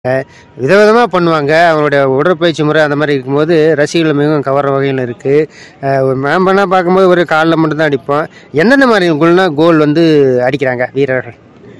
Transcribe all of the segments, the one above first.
விதவிதமாக பண்ணுவாங்க அவங்களுடைய உடற்பயிற்சி முறை அந்த மாதிரி இருக்கும்போது ரசிகர்கள் மிகவும் கவர்ற வகையில் இருக்குது ஒரு மேம்பெல்லாம் பார்க்கும்போது ஒரு காலில் மட்டும்தான் அடிப்போம் எந்தெந்த மாதிரி கோல்னா கோல் வந்து அடிக்கிறாங்க வீரர்கள்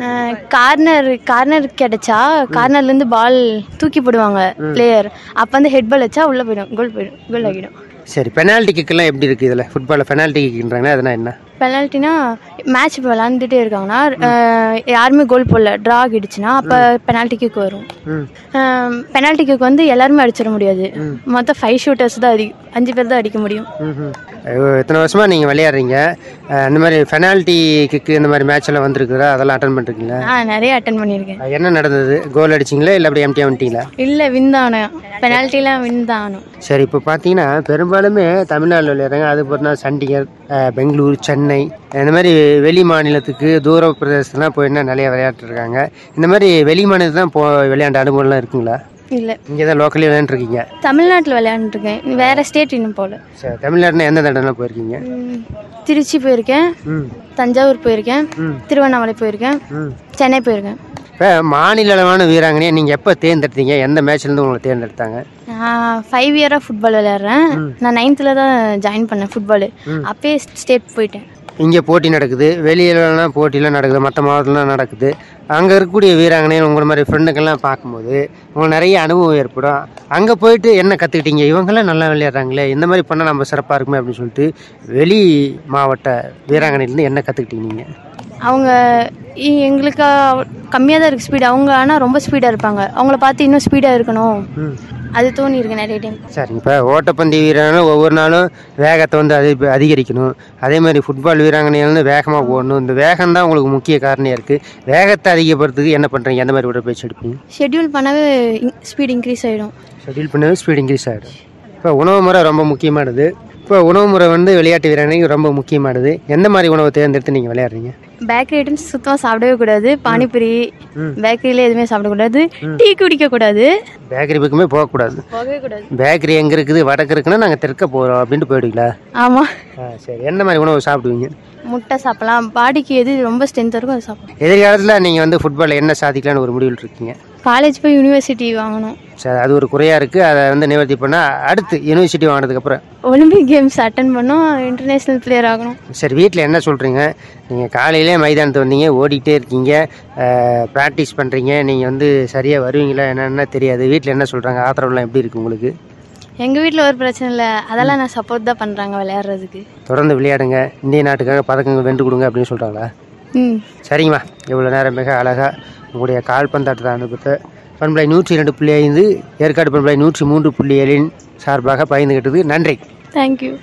கார்னர் கார்னர் கிடைச்சா கார்னர்லேருந்து பால் தூக்கி போடுவாங்க பிளேயர் அப்போ வந்து ஹெட் பால் வச்சா உள்ளே போயிடும் கோல் போயிடும் கோல் ஆகிடும் சரி பெனால்டி கிக்கெல்லாம் எப்படி இருக்குது இதில் ஃபுட்பாலில் பெனால்டி கிக்ன்றாங்களே அதனால் என்ன பெனால்ட்டினா மேட்ச் இப்போ விளாண்டுட்டே இருக்காங்கன்னா அஹ், யாருமே கோல் போடல ட்ரா ஆகிடுச்சுன்னா அப்போ பெனால்ட்டி கிக் வரும் ம் பெனால்ட்டி கிக் வந்து எல்லாருமே அடிச்சிட முடியாது மொத்தம் ஃபைவ் ஷூட்டர்ஸ் தான் அடி அஞ்சு பேர் தான் அடிக்க முடியும் ம்ஹும். ஐயோ, இத்தனை வருஷமாக நீங்கள் விளையாடுறீங்க அஹ், இந்த மாதிரி பெனால்டி கிக்கு இந்த மாதிரி மேட்ச் எல்லாம் வந்திருக்குதா அதெல்லாம் அட்டன் பண்ணிருக்கீங்களா ஆ நிறைய அட்டன் பண்ணியிருக்கேன் அஹ், என்ன நடந்தது கோல் அடிச்சிங்களா இல்லை அப்படி எம்டியாக வந்துட்டீங்களா இல்லை வின் தான் ஆனோம் பெனால்ட்டிலாம் வின் தான் ஆனோம் சரி இப்போ பார்த்தீங்கன்னா பெரும்பாலுமே தமிழ்நாட்டில் விளையாடுறாங்க அது பார்த்தா சண்டிகர் அஹ், பெங்களூர் சென்னை இந்த மாதிரி வெளி மாநிலத்துக்கு தூர பிரதேசத்துலாம் போயின்னா நிறைய விளையாட்டுருக்காங்க இந்த மாதிரி வெளி மாநிலத்து தான் போ விளையாண்ட அனுபவம்லாம் இருக்குங்களா இல்லை இங்கே தான் லோக்கலி விளையாண்டுருக்கீங்க தமிழ்நாட்டில் விளையாண்டுருக்கேன் வேறு ஸ்டேட் இன்னும் போகல சரி தமிழ்நாட்டில் எந்த தடவை போயிருக்கீங்க ம், திருச்சி போயிருக்கேன் ம் தஞ்சாவூர் போயிருக்கேன் ம். திருவண்ணாமலை போயிருக்கேன் ம் சென்னை போயிருக்கேன் இப்போ மாநில அளவான வீராங்கனையை நீங்கள் எப்போ தேர்ந்தெடுத்தீங்க எந்த மேட்ச்லேருந்து உங்களை தேர்ந்தெடுத்தாங்க நான் ஃபைவ் இயராக ஃபுட்பால் விளையாடுறேன் நான் நைன்த்தில் தான் ஜாயின் பண்ணேன் ஃபுட்பாலு அப்பயே ஸ்டேட் போயிட்டேன் இங்கே போட்டி நடக்குது வெளியிலலாம் போட்டிலாம் நடக்குது மற்ற மாவட்டம்லாம் நடக்குது அங்கே இருக்கக்கூடிய வீராங்கனையும் உங்களை மாதிரி ஃப்ரெண்டுக்கெல்லாம் பார்க்கும்போது உங்களுக்கு நிறைய அனுபவம் ஏற்படும் அங்கே போயிட்டு என்ன கற்றுக்கிட்டீங்க இவங்கெல்லாம் நல்லா விளையாடுறாங்களே இந்த மாதிரி பண்ணால் நம்ம சிறப்பாக இருக்குமே அப்படின்னு சொல்லிட்டு வெளி மாவட்ட வீராங்கனையிலேருந்து என்ன கற்றுக்கிட்டீங்க நீங்கள் அவங்க இ- எங்களுக்கு கம்மியாக தான் இருக்குது ஸ்பீடு அவங்க ஆனால் ரொம்ப ஸ்பீடாக இருப்பாங்க அவங்கள பார்த்து இன்னும் ஸ்பீடாக இருக்கணும் ம் அது தோணி இருக்கு நிறைய டைம் சரி இப்போ ஓட்டப்பந்தய வீரர்கள் ஒவ்வொரு நாளும் வேகத்தை வந்து அதி அதிகரிக்கணும் அதே மாதிரி ஃபுட்பால் வீராங்கனைகள் வேகமாக ஓடணும் இந்த வேகம் தான் உங்களுக்கு முக்கிய காரணியாக இருக்குது வேகத்தை அதிகப்படுத்துறதுக்கு என்ன பண்ணுறீங்க எந்த மாதிரி உடற்பயிற்சி எடுப்பீங்க ஷெட்யூல் பண்ணவே ஸ்பீட் இன்க்ரீஸ் ஆகிடும் ஷெட்யூல் பண்ணவே ஸ்பீட் இன்க்ரீஸ் ஆகிடும் இப்போ உணவு முறை ரொம்ப முக்கியமானது இப்போ உணவு முறை வந்து விளையாட்டு வீரர்களுக்கு ரொம்ப முக்கியமானது எந்த மாதிரி உணவை தேர்ந்தெடுத்து நீங்கள் விளையாடுறீங்க பேக்கரி ஐட்டம்ஸ் சுத்தமாக சாப்பிடவே கூடாது பானிபூரி பேக்கரியில் எதுவுமே சாப்பிடக்கூடாது டீ குடிக்கக்கூடாது பேக்கரி பக்கமே போகக்கூடாது போகவே கூடாது பேக்கரி எங்கே இருக்குது வடக்கு இருக்குன்னா நாங்கள் தெற்க போகிறோம் அப்படின்ட்டு போயிடுவீங்களா ஆமாம் ஆ சரி என்ன மாதிரி உணவு சாப்பிடுவீங்க முட்டை சாப்பிடலாம் பாடிக்கு எது ரொம்ப ஸ்ட்ரென்த் இருக்கும் அது சாப்பிடலாம் எதிர்காலத்தில் நீங்கள் வந்து ஃபுட்பாலில் என்ன சாதிக்கலாம்னு ஒரு முடிவில் இருக்கீங்க காலேஜ் போய் யூனிவர்சிட்டி வாங்கணும் சரி அது ஒரு குறையாக இருக்குது அதை வந்து நிவர்த்தி பண்ணால் அடுத்து யூனிவர்சிட்டி வாங்கினதுக்கப்புறம் ஒலிம்பிக் கேம்ஸ் அட்டன் பண்ணோம் இன்டர்நேஷ்னல் பிளேயர் ஆகணும் சரி வீட்டில் என்ன சொல்கிறீங்க நீங்கள் காலையிலே மைதானத்து வந்தீங்க ஓடிக்கிட்டே இருக்கீங்க ப்ராக்டிஸ் பண்ணுறீங்க நீங்கள் வந்து சரியாக வருவீங்களா என்னென்ன தெரியாது வீட்டில் என்ன சொல்கிறாங்க ஆதரவுலாம் எப்படி இருக்குது உங்களுக்கு எங்கள் வீட்டில் ஒரு பிரச்சனை இல்லை அதெல்லாம் நான் சப்போர்ட் தான் பண்ணுறாங்க விளையாடுறதுக்கு தொடர்ந்து விளையாடுங்க இந்திய நாட்டுக்காக பதக்கங்கள் வென்று கொடுங்க அப்படின்னு சொல்கிறாங்களா ம் சரிங்கம்மா இவ்வளோ நேரம் மிக அழகாக உங்களுடைய கால்பந்தாட்டத்தை அனுபவத்தை பண்பலை நூற்றி இரண்டு புள்ளி ஐந்து ஏற்காடு பண்பலை நூற்றி மூன்று புள்ளி ஏழின் சார்பாக பயந்துகிட்டது நன்றி தேங்க்யூ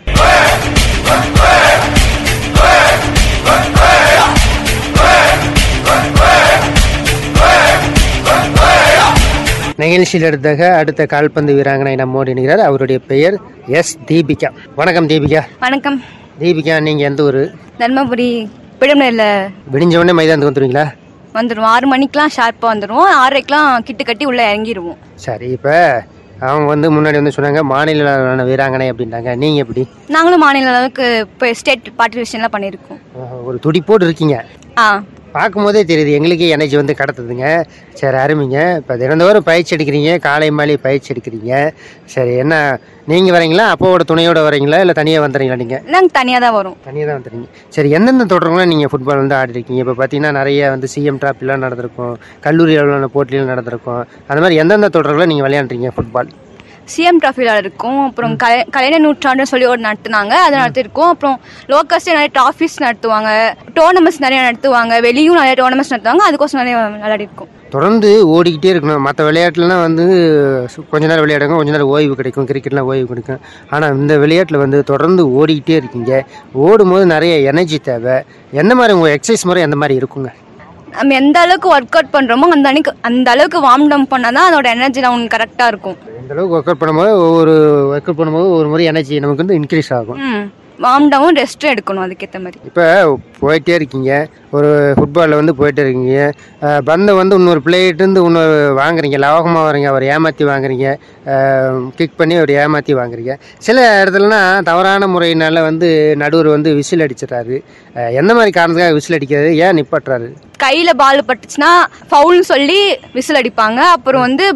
நிகழ்ச்சியில் எடுத்தாக அடுத்த கால்பந்து வீராங்கனை நம்மோடு இணைகிறார் அவருடைய பெயர் எஸ் தீபிகா வணக்கம் தீபிகா வணக்கம் தீபிகா நீங்கள் எந்த ஊர் தர்மபுரி பிடம்ல விடிஞ்ச உடனே மைதானத்துக்கு வந்துடுவீங்களா வந்துடுவோம் ஆறு மணிக்கெலாம் ஷார்ப்பாக வந்துடுவோம் ஆறரைக்கெலாம் கிட்டு கட்டி உள்ளே இறங்கிடுவோம் சரி இப்போ அவங்க வந்து முன்னாடி வந்து சொன்னாங்க மாநில அளவிலான வீராங்கனை அப்படின்றாங்க நீங்கள் எப்படி நாங்களும் மாநில அளவுக்கு இப்போ ஸ்டேட் பார்ட்டிசிபேஷன்லாம் பண்ணியிருக்கோம் ஆஹ், ஒரு துடிப்போடு இருக்கீங்க ஆ பார்க்கும்போதே தெரியுது எங்களுக்கே எனர்ஜி வந்து கடத்துதுங்க சரி அருமைங்க இப்போ தினந்தோறும் பயிற்சி எடுக்கிறீங்க காலை மாலை பயிற்சி எடுக்கிறீங்க சரி என்ன நீங்கள் வரீங்களா அப்பாவோட துணையோட வரீங்களா இல்லை தனியாக வந்துடுறீங்களா நீங்கள் நாங்கள் தனியாக தான் வரும் தனியாக தான் வந்துடுறீங்க சரி எந்தெந்த தொடர்கள்லாம் நீங்கள் ஃபுட்பால் வந்து ஆடி இருக்கீங்க இப்போ பார்த்தீங்கன்னா நிறைய வந்து சிஎம் ட்ராஃபிலாம் நடந்திருக்கும் கல்லூரி அளவிலான போட்டிகள் நடந்திருக்கும் அந்த மாதிரி எந்தெந்த தொடர்களை நீங்கள் விளையாண்டுறீங்க ஃபுட்பால் சிஎம் ட்ராஃபியில் இருக்கும் அப்புறம் கலை கலைஞர் நூற்றாண்டுன்னு சொல்லி ஒரு நடத்துனாங்க அதை நடத்திருக்கோம் அப்புறம் லோக்கஸ்டே நிறைய ட்ராஃபிஸ் நடத்துவாங்க டோர்னமெண்ட்ஸ் நிறைய நடத்துவாங்க வெளியும் நிறைய டோர்னமெண்ட்ஸ் நடத்துவாங்க அதுக்கோசம் நிறைய விளையாடி இருக்கோம் தொடர்ந்து ஓடிக்கிட்டே இருக்கணும் மற்ற விளையாட்டுலலாம் வந்து சு- கொஞ்ச நேரம் விளையாடுங்க கொஞ்ச நேரம் ஓய்வு கிடைக்கும் கிரிக்கெட்லாம் ஓய்வு கிடைக்கும் ஆனால் இந்த விளையாட்டில் வந்து தொடர்ந்து ஓடிக்கிட்டே இருக்கீங்க ஓடும்போது நிறைய எனர்ஜி தேவை எந்த மாதிரி உங்கள் எக்ஸசைஸ் முறை எந்த மாதிரி இருக்குங்க நம்ம எந்த அளவுக்கு ஒர்க் அவுட் பண்ணுறோமோ அந்த அன்னைக்கு அந்த அளவுக்கு வார்ம் டவுன் பண்ணால் தான் அதோட எனர்ஜி நமக்கு கரெக்டாக இருக்கும் இந்த அளவுக்கு ஒர்க் அவுட் பண்ணும்போது ஒவ்வொரு ஒர்க் அவுட் பண்ணும்போது ஒரு முறை எனர்ஜி நமக்கு வந்து இன்க்ரீஸ் ஆகும் ம் வார்ம் டவுன் ரெஸ்ட்டும் எடுக்கணும் அதுக்கேற்ற மாதிரி இப்போ போயிட்டே இருக்கீங்க ஒரு ஃபுட்பாலில் வந்து போயிட்டே இருக்கீங்க அஹ் பந்தை வந்து இன்னொரு பிளேயிட்டேருந்து இன்னொரு வாங்குறீங்க லாபகமாக வரீங்க அவர் ஏமாற்றி வாங்குறீங்க கிக் பண்ணி அவர் ஏமாற்றி வாங்குறீங்க சில இடத்துலலாம் தவறான முறையினால வந்து நடுவர் வந்து விசில் அடிச்சிடறாரு அஹ் எந்த மாதிரி காரணத்துக்காக விசில் அடிக்கிறது ஏன் நிப்பாட்டுறாரு கையில பால் பட்டுச்சுன்னா ஃபவுல்னு சொல்லி விசில் அடிப்பாங்க அப்புறம் வந்து